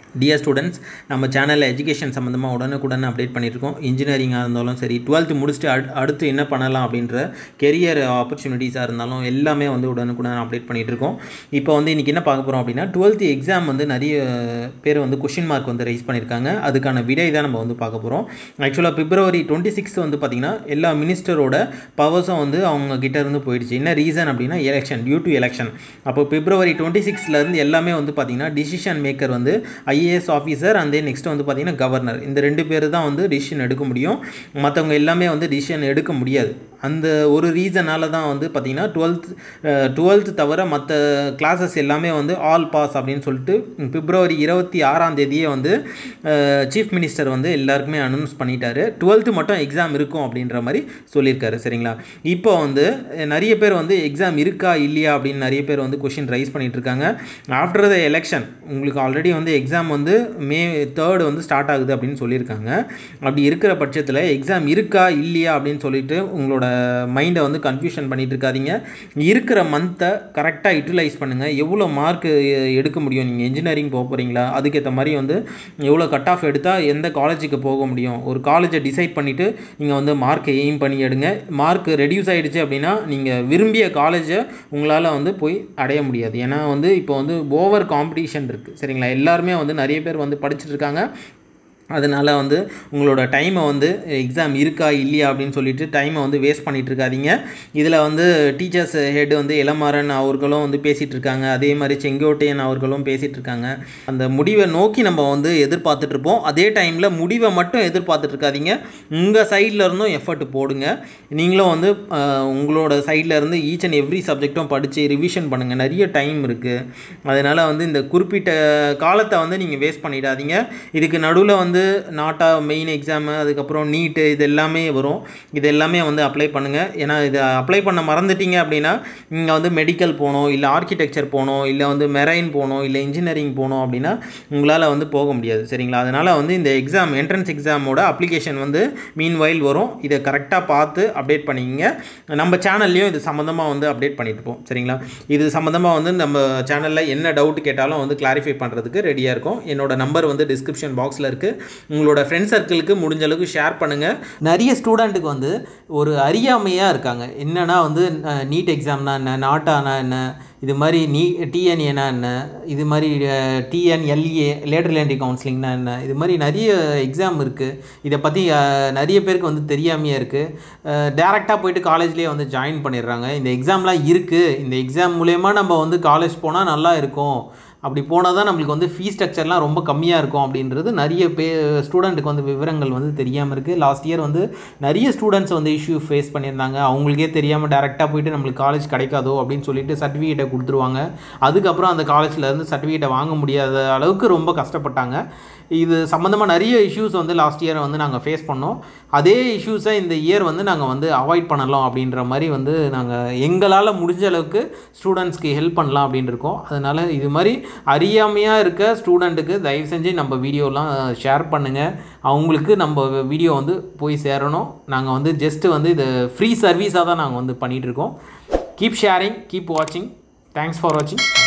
dear students நம்ம சேனலில் education சம்மந்தமாக உடனுக்குடன் அப்டேட் பண்ணியிருக்கோம் இன்ஜினியரிங்காக இருந்தாலும் சரி டுவெல்த்து முடிச்சுட்டு அடு- அடுத்து என்ன பண்ணலாம் அப்படின்ற கெரியர் ஆப்பர்ச்சுனிட்டிஸாக இருந்தாலும் எல்லாமே வந்து உடனுக்குடன் அப்டேட் பண்ணிகிட்டு இருக்கோம் இப்போ வந்து இன்றைக்கி என்ன பார்க்க போகிறோம் அப்படின்னா டுவெல்த்து எக்ஸாம் வந்து நிறைய பேர் வந்து கொஷின் மார்க் வந்து ரைஸ் பண்ணியிருக்காங்க அதுக்கான விடை தான் நம்ம வந்து பார்க்க போகிறோம் ஆக்சுவலாக பிப்ரவரி டுவெண்ட்டி சிக்ஸ் வந்து பார்த்திங்கன்னா எல்லா மினிஸ்டரோட பவர்ஸும் வந்து அவங்க கிட்ட இருந்து போயிடுச்சு என்ன ரீசன் அப்படின்னா எலெக்ஷன் டியூ டு எலெக்ஷன் அப்போ பிப்ரவரி டுவெண்ட்டி சிக்ஸ்லேருந்து எல்லாமே வந்து பார்த்திங்கன்னா டிசிஷன் மேக்கர் வந்து IAS officer and then next வந்து பார்த்திங்கன்னா கவர்னர் இந்த ரெண்டு பேர் தான் வந்து டிசிஷன் எடுக்க முடியும் மற்றவங்க எல்லாமே வந்து டிசிஷன் எடுக்க முடியாது அந்த ஒரு ரீசனால தான் வந்து பார்த்திங்கன்னா டுவெல்த் டுவெல்த்து தவிர மற்ற கிளாஸஸ் எல்லாமே வந்து ஆல் பாஸ் அப்படின்னு சொல்லிட்டு பிப்ரவரி இருபத்தி ஆறாம் தேதியே வந்து சீஃப் மினிஸ்டர் வந்து எல்லாருக்குமே அனௌன்ஸ் பண்ணிட்டாரு டுவெல்த்து மட்டும் எக்ஸாம் இருக்கும் அப்படின்ற மாதிரி சொல்லியிருக்காரு சரிங்களா இப்போ வந்து அஹ், நிறைய பேர் வந்து எக்ஸாம் இருக்கா இல்லையா அப்படின்னு நிறைய பேர் வந்து கொஷின் ரைஸ் பண்ணிட்டு இருக்காங்க ஆஃப்டர் த எலெக்ஷன் உங்களுக்கு ஆல்ரெடி வந்து எக்ஸாம் வந்து மே தேர்டு வந்து ஸ்டார்ட் ஆகுது அப்படின்னு சொல்லியிருக்காங்க அப்படி இருக்கிற பட்சத்தில் எக்ஸாம் இருக்கா இல்லையா அப்படின்னு சொல்லிட்டு உங்களோட மைண்டை வந்து கன்ஃபியூஷன் பண்ணிட்டு இருக்காதீங்க இருக்கிற மந்த்தை கரெக்டாக யூட்டிலைஸ் பண்ணுங்கள் எவ்வளோ மார்க் எடுக்க முடியும் நீங்கள் இன்ஜினியரிங் போக போகிறீங்களா அதுக்கேற்ற மாதிரி வந்து எவ்வளோ கட் ஆஃப் எடுத்தால் எந்த காலேஜுக்கு போக முடியும் ஒரு காலேஜை டிசைட் பண்ணிவிட்டு நீங்கள் வந்து மார்க்கை எய்ம் பண்ணி எடுங்க மார்க் ரெடியூஸ் ஆகிடுச்சு அப்படின்னா நீங்கள் விரும்பிய காலேஜை உங்களால் வந்து போய் அடைய முடியாது ஏன்னா வந்து இப்போ வந்து ஓவர் காம்படிஷன் இருக்குது சரிங்களா எல்லாருமே வந்து நிறைய பேர் வந்து படிச்சுட்டு இருக்காங்க அதனால் வந்து உங்களோட டைமை வந்து எக்ஸாம் இருக்கா இல்லையா அப்படின்னு சொல்லிட்டு டைமை வந்து வேஸ்ட் பண்ணிட்டு இருக்காதீங்க இதில் வந்து டீச்சர்ஸ் ஹெட் வந்து இளமாறன் அவர்களும் வந்து பேசிகிட்டு இருக்காங்க அதே மாதிரி செங்கோட்டையன் அவர்களும் பேசிகிட்டு இருக்காங்க அந்த முடிவை நோக்கி நம்ம வந்து எதிர்பார்த்துட்டு இருப்போம் அதே டைமில் முடிவை மட்டும் எதிர்பார்த்துட்டு இருக்காதீங்க உங்கள் சைடில் இருந்தும் எஃபர்ட் போடுங்க நீங்களும் வந்து அஹ், உங்களோட சைடில் இருந்து ஈச் அண்ட் எவ்ரி சப்ஜெக்ட்டும் படித்து ரிவிஷன் பண்ணுங்கள் நிறைய டைம் இருக்குது அதனால் வந்து இந்த குறிப்பிட்ட காலத்தை வந்து நீங்கள் வேஸ்ட் பண்ணிடாதீங்க இதுக்கு நடுவில் வந்து நாட்டா மெயின் எக்ஸாமு அதுக்கப்புறம் நீட்டு இது எல்லாமே வரும் இது எல்லாமே வந்து அப்ளை பண்ணுங்கள் ஏன்னா இதை அப்ளை பண்ண மறந்துட்டீங்க அப்படின்னா நீங்கள் வந்து மெடிக்கல் போகணும் இல்லை ஆர்கிடெக்சர் போகணும் இல்லை வந்து மெரைன் போகணும் இல்லை இன்ஜினியரிங் போகணும் அப்படின்னா உங்களால் வந்து போக முடியாது சரிங்களா அதனால் வந்து இந்த எக்ஸாம் என்ட்ரன்ஸ் எக்ஸாமோட அப்ளிகேஷன் வந்து மீன் வயல் வரும் இதை கரெக்டாக பார்த்து அப்டேட் பண்ணிக்கங்க நம்ம சேனல்லையும் இது சம்மந்தமாக வந்து அப்டேட் பண்ணிட்டு இருப்போம் சரிங்களா இது சம்மந்தமாக வந்து நம்ம சேனலில் என்ன டவுட் கேட்டாலும் வந்து கிளாரிஃபை பண்ணுறதுக்கு ரெடியாக இருக்கும் என்னோட நம்பர் வந்து டிஸ்கிரிப்ஷன் பாக்ஸில் இருக்குது உங்களோட ஃப்ரெண்ட் சர்க்கிளுக்கு முடிஞ்ச அளவுக்கு ஷேர் பண்ணுங்கள் நிறைய ஸ்டூடெண்ட்டுக்கு வந்து ஒரு அறியாமையாக இருக்காங்க என்னன்னா வந்து நீட் எக்ஸாம்னா என்ன நாட்டானா என்ன இது மாதிரி நீ டிஎன்ஏனா என்ன இது மாதிரி டிஎன்எல்ஏ லேட்டர் லேண்டி கவுன்சிலிங்னா என்ன இது மாதிரி நிறைய எக்ஸாம் இருக்குது இதை பற்றி நிறைய பேருக்கு வந்து தெரியாமையே இருக்குது டேரெக்டாக போயிட்டு காலேஜ்லேயே வந்து ஜாயின் பண்ணிடுறாங்க இந்த எக்ஸாம்லாம் இருக்குது இந்த எக்ஸாம் மூலயமா நம்ம வந்து காலேஜ் போனால் நல்லா இருக்கும் அப்படி போனால் தான் நம்மளுக்கு வந்து ஃபீஸ் ஸ்ட்ரக்சர்லாம் ரொம்ப கம்மியாக இருக்கும் அப்படின்றது நிறைய பே ஸ்டூடெண்ட்டுக்கு வந்து விவரங்கள் வந்து தெரியாமல் இருக்குது லாஸ்ட் இயர் வந்து நிறைய ஸ்டூடெண்ட்ஸ் வந்து இஷ்யூ ஃபேஸ் பண்ணியிருந்தாங்க அவங்களுக்கே தெரியாமல் டேரெக்டாக போயிட்டு நம்மளுக்கு காலேஜ் கிடைக்காதோ அப்படின்னு சொல்லிட்டு சர்டிஃபிகேட்டை கொடுத்துருவாங்க அதுக்கப்புறம் அந்த காலேஜ்லேருந்து சர்டிஃபிகேட்டை வாங்க முடியாத அளவுக்கு ரொம்ப கஷ்டப்பட்டாங்க இது சம்மந்தமாக நிறைய இஷ்யூஸ் வந்து லாஸ்ட் இயர் வந்து நாங்கள் ஃபேஸ் பண்ணோம் அதே இஷ்யூஸை இந்த இயர் வந்து நாங்கள் வந்து அவாய்ட் பண்ணலாம் அப்படின்ற மாதிரி வந்து நாங்கள் எங்களால் முடிஞ்ச அளவுக்கு ஸ்டூடெண்ட்ஸ்க்கு ஹெல்ப் பண்ணலாம் அப்படின்னு இருக்கோம் அதனால் இது மாதிரி அறியாமையாக இருக்க ஸ்டூடெண்ட்டுக்கு தயவு செஞ்சு நம்ம வீடியோலாம் ஷேர் பண்ணுங்கள் அவங்களுக்கு நம்ம வீடியோ வந்து போய் சேரணும் நாங்கள் வந்து ஜஸ்ட்டு வந்து இது ஃப்ரீ சர்வீஸாக தான் நாங்கள் வந்து பண்ணிகிட்டு இருக்கோம் கீப் ஷேரிங் கீப் வாட்சிங் தேங்க்ஸ் ஃபார் வாட்சிங்